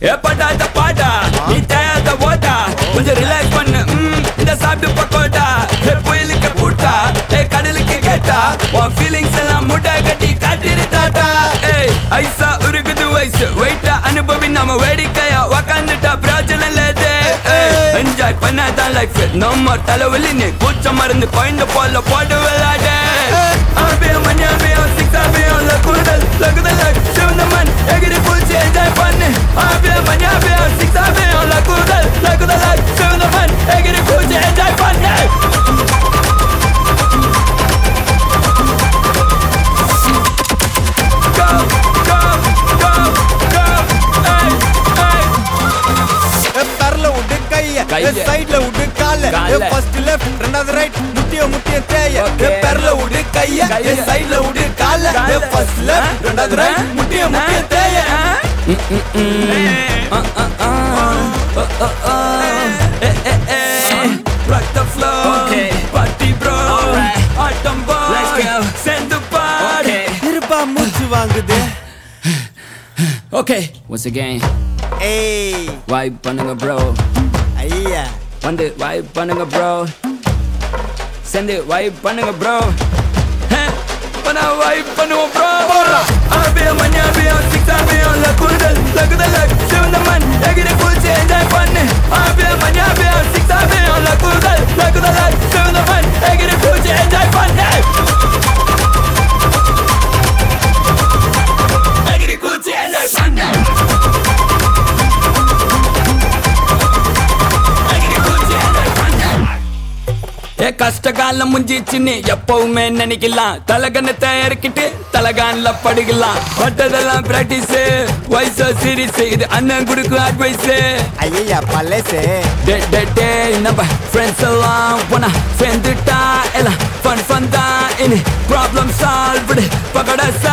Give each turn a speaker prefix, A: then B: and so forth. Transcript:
A: ஏப்படாத பாடா நீ தேயாத ஓடா கொஞ்சம் ரிலாக்ஸ் பண்ணு ம், இந்த சாப்பிட்டு பக்கோடா ஏ புயலுக்கு பூட்டா ஏ கடலுக்கு கேட்டா உன் ஃபீலிங்ஸ் எல்லாம் முட்டை கட்டி காட்டிரு தாத்தா ஏய் ஐசா உருகுது வயசு வெயிட்டா அனுபவி நம்ம வேடிக்கையா உக்காந்துட்டா பிராஜலம் லேது என்ஜாய் பண்ணாதான் லைஃப் நம்ம தலைவலி நீ கூச்ச மருந்து குழந்தை போல போட்டு விளையாடு ஆபியம் மணியாபியம் சிக்ஸாபியம் லகுதல் லகுதல் சிவந்த மண் எகிரி பூச்சி என்ஜாய் பண்ணு ஆபியம் மணியாபியம் சிக்ஸாபியம் லகுதல் லகுதல் சிவந்த மண் எகிரி பூச்சி என்ஜாய் பண்ணு Go, go, go, go, hey, hey.
B: பெரல விட்டு கைய
A: கைய.
B: சைடுல விட்டு கால
A: கால.
B: ஃபர்ஸ்ட் லெஃப்ட் ரெண்டாவது ரைட் முட்டிய முட்டிய தேய
A: Okay.
B: பெரல விட்டு கைய
A: கைய.
B: சைடுல விட்டு கால
A: கால.
B: ஃபர்ஸ்ட் லெஃப்ட் ரெண்டாவது ரைட் முட்டிய முட்டிய தேய
A: Rock the floor,
C: Okay.
A: party bro,
C: Alright.
A: autumn boy,
C: Let's go.
A: send the party.
C: Okay.
B: இருப்பா மூச்சு வாங்குது
C: Okay, once again,
B: ஏய்
C: vibe பண்ணுங்க bro.
B: ஐயா
C: வந்து vibe பண்ணுங்க bro. Send it vibe பண்ணுங்க bro.
A: பண்ணா vibe பண்ணுவோம் bro. ஆபியம், மணியாபியம், சிக்ஸாபியம், லகுதல், லகுதல், சிவந்த மண், எகிரி குதிச்சு enjoy பண்ணு. ஆபியம், மணியாபியம், சிக்ஸாபியம், லகுதல், லகுதல், சிவந்த மண், எகிரி குதிச்சு enjoy பண்ணு. எகிரி குதிச்சு enjoy பண்ணு. எகிரி குதிச்சு enjoy பண்ணு. ஏ கஷ்ட காலம் முஞ்சிச்சுன்னு எப்பவுமே நினைக்கலாம் தலகணத்தை இறக்கிட்டு தலகான்ல படுக்கலாம் பட்டதெல்லாம் பிராக்டிஸ் வயசு சீரிஸ் இது அண்ணன் கொடுக்கும் அட்வைஸ்
B: ஐயா பழசே
A: டே டே டே நம்ம ஃப்ரெண்ட்ஸ் எல்லாம் போனா சேர்ந்துட்டா எல்லாம் ஃபன் ஃபன் தான் இனி ப்ராப்ளம் சால்வ்டு பகட